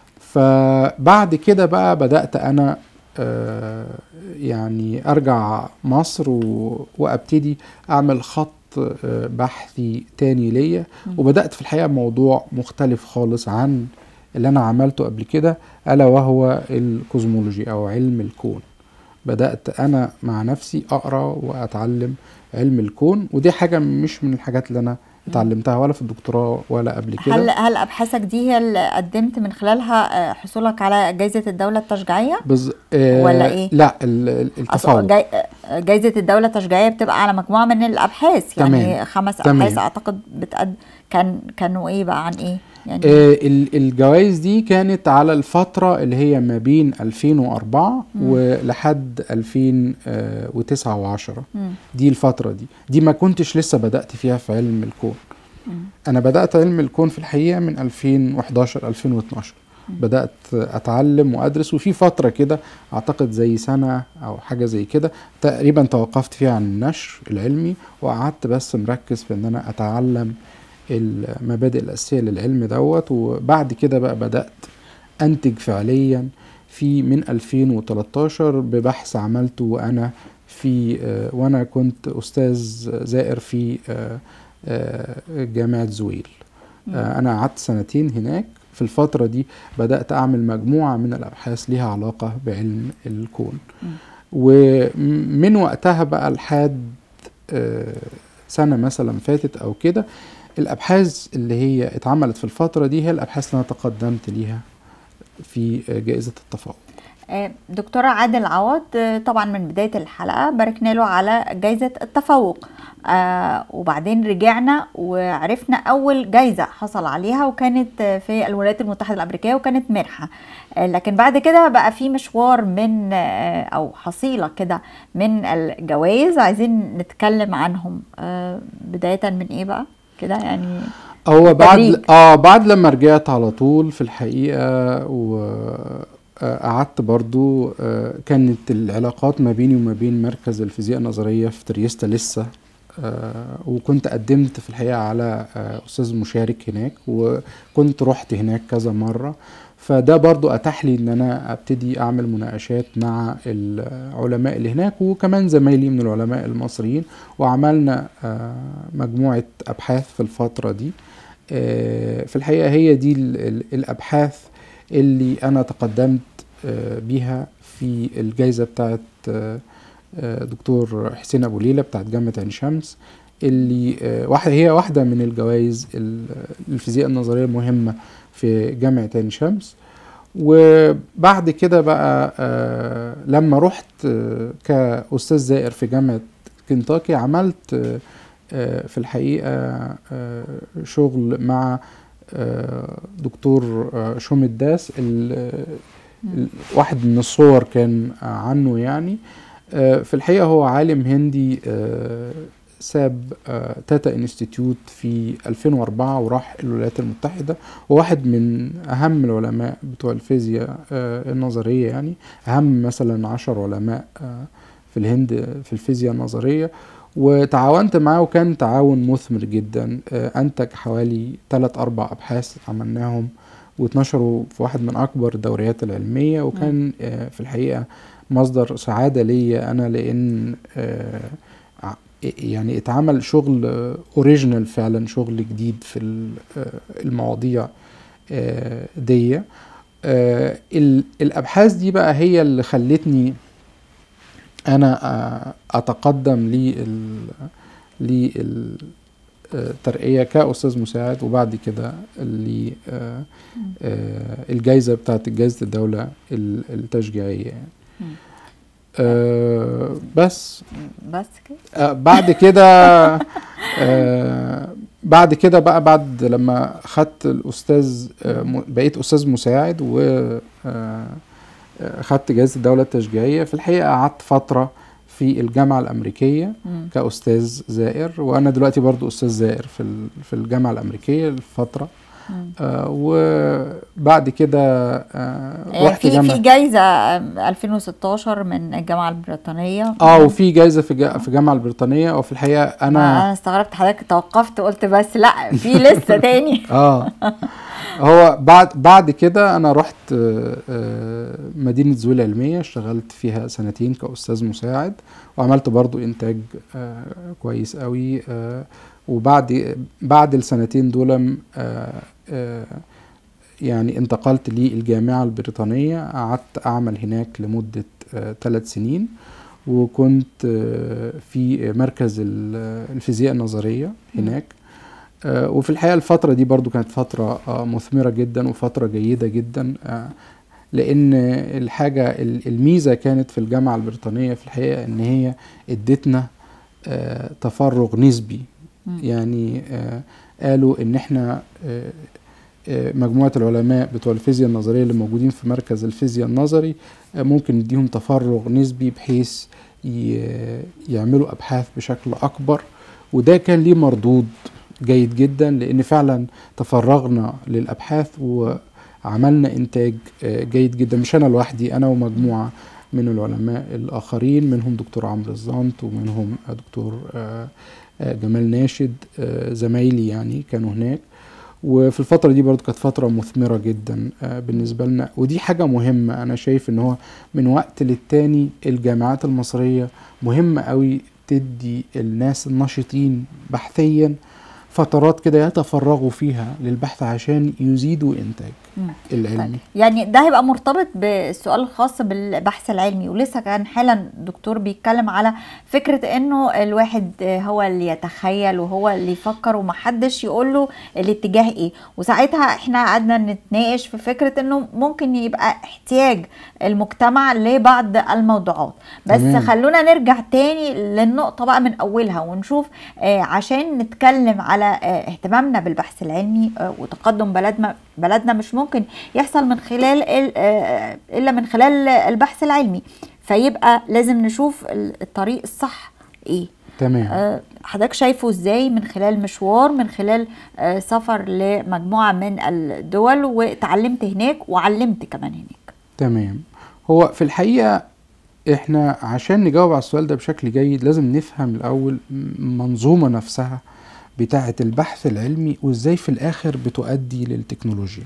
فبعد كده بقى بدات انا آه، يعني ارجع مصر و- وابتدي اعمل خط آه، بحثي تاني ليا مم. وبدات في الحقيقه موضوع مختلف خالص عن اللي انا عملته قبل كده الا وهو الكوزمولوجي او علم الكون بدات انا مع نفسي اقرا واتعلم علم الكون ودي حاجه مش من الحاجات اللي انا اتعلمتها ولا في الدكتوراه ولا قبل كده هل هل ابحاثك دي هي اللي قدمت من خلالها آه، حصولك على جائزه الدوله التشجيعيه بز... آه ولا إيه؟ لا ال- ال- أصل التفوق جاي... آه، جائزه الدوله التشجيعيه بتبقى على مجموعه من الابحاث يعني تمام. خمس تمام. ابحاث اعتقد بتقد كان كانوا ايه بقى عن ايه يعني آه ال- الجوائز دي كانت على الفترة اللي هي ما بين 2004 مم. ولحد 2009 و10 مم. دي الفترة دي دي ما كنتش لسه بدأت فيها في علم الكون مم. أنا بدأت علم الكون في الحقيقة من 2011 2012 بدأت أتعلم وأدرس وفي فترة كده أعتقد زي سنة أو حاجة زي كده تقريبا توقفت فيها عن النشر العلمي وقعدت بس مركز في إن أنا أتعلم المبادئ الأساسية للعلم دوت وبعد كده بقى بدأت أنتج فعليا في من 2013 ببحث عملته وأنا في آه، وأنا كنت أستاذ زائر في آه، آه، جامعة زويل آه، أنا قعدت سنتين هناك في الفترة دي بدأت أعمل مجموعة من الأبحاث ليها علاقة بعلم الكون ومن وقتها بقى لحد آه، سنة مثلا فاتت أو كده الأبحاث اللي هي اتعملت في الفترة دي هي الأبحاث اللي أنا تقدمت ليها في آه، جائزة التفوق آه، دكتورة عادل عوض آه، طبعا من بداية الحلقة باركنا له على جايزة التفوق آه وبعدين رجعنا وعرفنا أول جايزة حصل عليها وكانت آه، في الولايات المتحدة الأمريكية وكانت منحة آه لكن بعد كده بقى في مشوار من آه أو حصيلة كده من الجوائز عايزين نتكلم عنهم آه بداية من إيه بقى كده يعني هو بعد بالتدريج. اه بعد لما رجعت على طول في الحقيقة وقعدت برضو آه، كانت العلاقات ما بيني وما بين مركز الفيزياء النظرية في تريستا لسه آه، وكنت قدمت في الحقيقة على آه، أستاذ مشارك هناك وكنت رحت هناك كذا مرة فده برضو أتاح لي إن أنا أبتدي أعمل مناقشات مع العلماء اللي هناك وكمان زمايلي من العلماء المصريين وعملنا آه، مجموعة أبحاث في الفترة دي آه، في الحقيقة هي دي ال- ال- الأبحاث اللي أنا تقدمت آه، بيها في الجائزة بتاعت آه، آه، دكتور حسين أبو ليلى بتاعت جامعة عين شمس اللي آه، واحدة هي واحدة من الجوائز ال- الفيزياء النظرية المهمة في جامعة عين شمس وبعد كده بقى آه، لما رحت آه، كأستاذ زائر في جامعة كنتاكي عملت آه، آه، في الحقيقة آه، شغل مع آه، دكتور آه، شوم الداس ال- ال- واحد من الصور كان عنه يعني آه، في الحقيقة هو عالم هندي آه، ساب آه، تاتا انستيتيوت في 2004 وراح الولايات المتحدة وواحد من أهم العلماء بتوع الفيزياء آه، النظرية يعني أهم مثلا عشر علماء آه، في الهند في الفيزياء النظرية وتعاونت معاه وكان تعاون مثمر جدا آه، أنتج حوالي 3 أربع أبحاث عملناهم واتنشروا في واحد من أكبر الدوريات العلمية وكان آه، في الحقيقة مصدر سعادة ليا أنا لأن آه، ع- يعني اتعمل شغل اوريجينال فعلا شغل جديد في ال- آه، المواضيع آه، دي آه، ال- الابحاث دي بقى هي اللي خلتني انا آه، اتقدم لل للترقية كأستاذ مساعد وبعد كده اللي آه، آه، الجايزة بتاعت جائزة الدولة ال- التشجيعية يعني. مم. آه، بس بس كده آه، بعد كده آه، بعد كده بقى بعد لما خدت الاستاذ آه، م- بقيت استاذ مساعد و آه، آه، خدت جائزه الدوله التشجيعيه في الحقيقه قعدت فتره في الجامعه الامريكيه مم. كاستاذ زائر وانا دلوقتي برضو استاذ زائر في ال- في الجامعه الامريكيه لفتره آه وبعد كده آه آه، رحت في جامعة في جايزه آه، 2016 من الجامعه البريطانيه اه وفي جايزة في جا- في الجامعة البريطانية وفي الحقيقة انا أنا انا استغربت حضرتك توقفت قلت بس لا في لسه تاني اه هو بعد بعد كده انا رحت آه، آه، مدينه زويل العلميه اشتغلت فيها سنتين كاستاذ مساعد وعملت برضو انتاج آه، كويس قوي آه، وبعد بعد السنتين دول آه، آه، يعني انتقلت للجامعه البريطانيه قعدت اعمل هناك لمده ثلاث سنين وكنت آه، في مركز ال- الفيزياء النظريه هناك آه، وفي الحقيقة الفترة دي برضو كانت فترة آه، مثمرة جدا وفترة جيدة جدا آه، لأن الحاجة ال- الميزة كانت في الجامعة البريطانية في الحقيقة إن هي ادتنا آه، تفرغ نسبي يعني آه، قالوا إن إحنا آه، آه، مجموعة العلماء بتوع الفيزياء النظرية اللي موجودين في مركز الفيزياء النظري آه، ممكن نديهم تفرغ نسبي بحيث ي- يعملوا أبحاث بشكل أكبر وده كان ليه مردود جيد جدا لان فعلا تفرغنا للابحاث وعملنا انتاج آه، جيد جدا مش انا لوحدي انا ومجموعه من العلماء الاخرين منهم دكتور عمرو الزنط ومنهم دكتور آه، آه، جمال ناشد آه، زمايلي يعني كانوا هناك وفي الفترة دي برضو كانت فترة مثمرة جدا آه، بالنسبة لنا ودي حاجة مهمة أنا شايف إن هو من وقت للتاني الجامعات المصرية مهمة قوي تدي الناس الناشطين بحثيا فترات كده يتفرغوا فيها للبحث عشان يزيدوا إنتاج مم. العلمي يعني ده هيبقى مرتبط بالسؤال الخاص بالبحث العلمي ولسه كان حالا دكتور بيتكلم على فكرة انه الواحد هو اللي يتخيل وهو اللي يفكر ومحدش يقول له الاتجاه ايه وساعتها احنا قعدنا نتناقش في فكرة انه ممكن يبقى احتياج المجتمع لبعض الموضوعات بس تمام. خلونا نرجع تاني للنقطة بقى من اولها ونشوف آه عشان نتكلم على آه اهتمامنا بالبحث العلمي آه وتقدم بلدنا بلدنا مش ممكن يحصل من خلال ال- آه، الا من خلال البحث العلمي فيبقى لازم نشوف ال- الطريق الصح ايه تمام آه، حضرتك شايفه ازاي من خلال مشوار من خلال آه، سفر لمجموعة من الدول وتعلمت هناك وعلمت كمان هناك تمام هو في الحقيقة احنا عشان نجاوب على السؤال ده بشكل جيد لازم نفهم الأول منظومة نفسها بتاعة البحث العلمي وازاي في الآخر بتؤدي للتكنولوجيا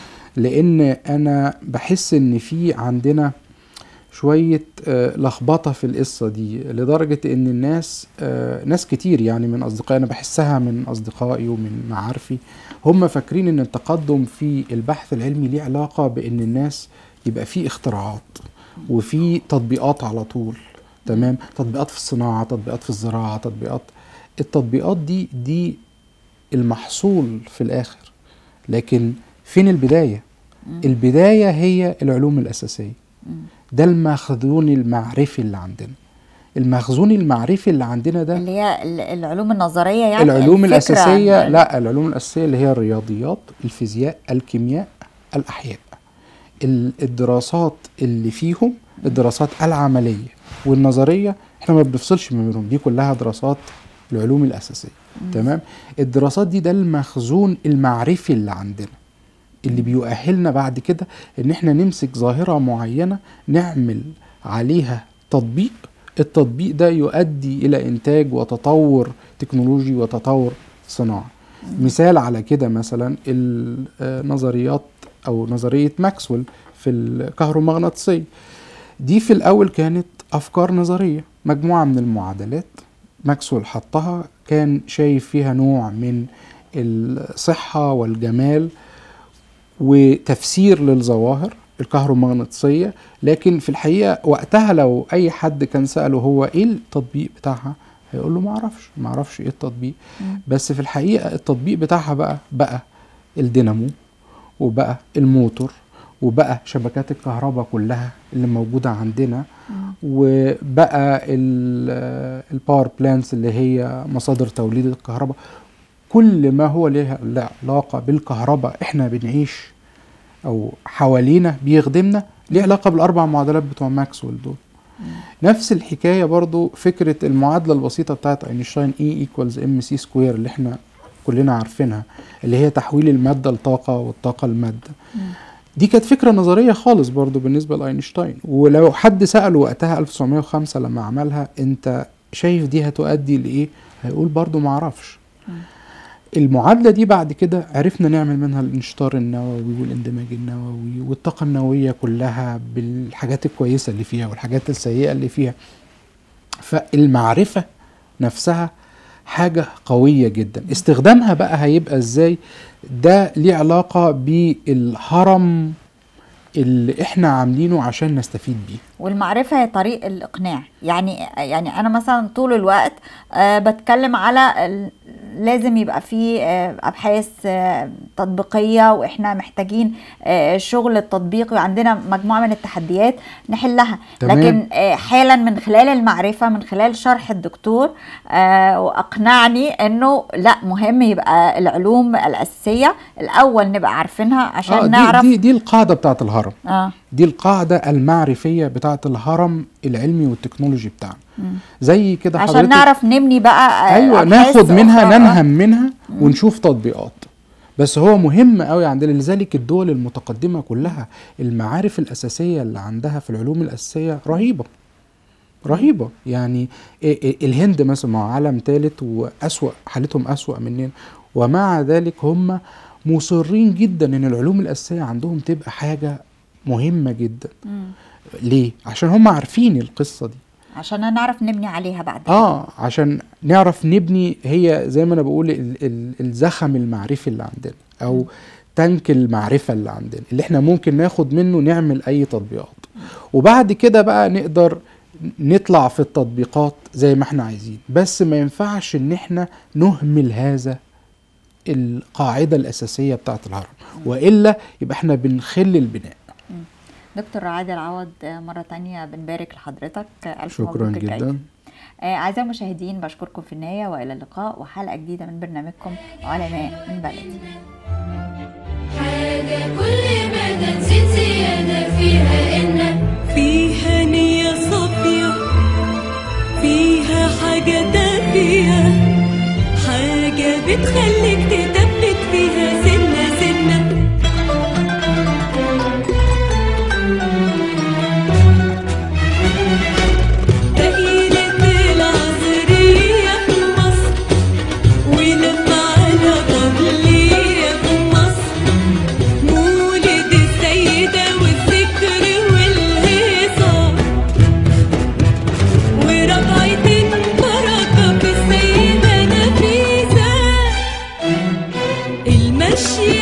لأن أنا بحس إن في عندنا شوية آه، لخبطة في القصة دي لدرجة إن الناس آه، ناس كتير يعني من أصدقائي أنا بحسها من أصدقائي ومن معارفي هم فاكرين إن التقدم في البحث العلمي ليه علاقة بإن الناس يبقى فيه اختراعات وفي تطبيقات على طول تمام تطبيقات في الصناعة تطبيقات في الزراعة تطبيقات التطبيقات دي دي المحصول في الآخر لكن فين البداية البداية هي العلوم الأساسية ده المخزون المعرفي اللي عندنا المخزون المعرفي اللي عندنا ده اللي هي ال- العلوم النظرية يعني العلوم الفكرة الأساسية عن- لا العلوم الأساسية اللي هي الرياضيات الفيزياء الكيمياء الأحياء ال- الدراسات اللي فيهم الدراسات العملية والنظرية احنا ما بنفصلش ما بينهم دي كلها دراسات العلوم الأساسية تمام الدراسات دي ده المخزون المعرفي اللي عندنا اللي بيؤهلنا بعد كده ان احنا نمسك ظاهرة معينة نعمل عليها تطبيق التطبيق ده يؤدي الى انتاج وتطور تكنولوجي وتطور صناعي مثال على كده مثلا النظريات او نظرية ماكسويل في الكهرومغناطيسية دي في الاول كانت افكار نظرية مجموعة من المعادلات ماكسويل حطها كان شايف فيها نوع من الصحة والجمال وتفسير للظواهر الكهرومغناطيسية لكن في الحقيقة وقتها لو أي حد كان سأله هو إيه التطبيق بتاعها هيقول له معرفش معرفش إيه التطبيق بس في الحقيقة التطبيق بتاعها بقى بقى الدينامو وبقى الموتور وبقى شبكات الكهرباء كلها اللي موجودة عندنا وبقى ال- الباور بلانتس اللي هي مصادر توليد الكهرباء كل ما هو له له علاقة بالكهرباء احنا بنعيش او حوالينا بيخدمنا ليه علاقة بالاربع معادلات بتوع ماكسويل دول نفس الحكاية برضو فكرة المعادلة البسيطة بتاعت اينشتاين E equals mc سكوير اللي احنا كلنا عارفينها اللي هي تحويل المادة لطاقة والطاقة لمادة دي كانت فكرة نظرية خالص برضو بالنسبة لأينشتاين ولو حد سأله وقتها 1905 لما عملها انت شايف دي هتؤدي لإيه هيقول برضو معرفش المعادلة دي بعد كده عرفنا نعمل منها الانشطار النووي والاندماج النووي والطاقة النووية كلها بالحاجات الكويسة اللي فيها والحاجات السيئة اللي فيها فالمعرفة نفسها حاجة قوية جدا استخدامها بقى هيبقى ازاي ده ليه علاقة بالهرم اللي احنا عاملينه عشان نستفيد بيه والمعرفة هي طريق الإقناع يعني يعني أنا مثلا طول الوقت آه بتكلم على ال- لازم يبقى في آه أبحاث آه تطبيقية وإحنا محتاجين آه شغل التطبيق وعندنا مجموعة من التحديات نحلها تمام. لكن آه حالا من خلال المعرفة من خلال شرح الدكتور آه وأقنعني إنه لا مهم يبقى العلوم الأساسية الأول نبقى عارفينها عشان آه نعرف دي, دي, دي القاعدة بتاعت الهرم آه دي القاعدة المعرفية بتاعت الهرم العلمي والتكنولوجي بتاعنا زي كده عشان حضرتك نعرف نبني بقى آه، ايوه أبحاث ناخد منها أخرى. ننهم منها ونشوف تطبيقات بس هو مهم قوي عندنا لذلك الدول المتقدمه كلها المعارف الاساسيه اللي عندها في العلوم الاساسيه رهيبه رهيبه يعني إيه إيه الهند مثلا مع عالم ثالث واسوا حالتهم اسوا مننا ومع ذلك هم مصرين جدا ان العلوم الاساسيه عندهم تبقى حاجه مهمه جدا مم. ليه عشان هم عارفين القصه دي عشان نعرف نبني عليها بعد كده. اه عشان نعرف نبني هي زي ما انا بقول ال ال الزخم المعرفي اللي عندنا او تانك المعرفة اللي عندنا اللي احنا ممكن ناخد منه نعمل اي تطبيقات وبعد كده بقى نقدر نطلع في التطبيقات زي ما احنا عايزين بس ما ينفعش ان احنا نهمل هذا القاعدة الأساسية بتاعت الهرم وإلا يبقى احنا بنخل البناء دكتور عادل عوض آه، مرة تانية بنبارك لحضرتك آه، ألف شكرا مبروك الجايزة. جدا آه، أعزائي المشاهدين بشكركم في النهاية وإلى اللقاء وحلقة جديدة من برنامجكم علماء من بلدي حاجة كل ما تنسيت زيادة فيها إن فيها نية صافية فيها حاجة دافية حاجة بتخليك تثبت فيها سنة سنة دقيقة العصرية في مصر ولما على قبلية في مصر مولد السيدة والذكر والهيصة وربعتين بركة في السيدة نفيسة المشي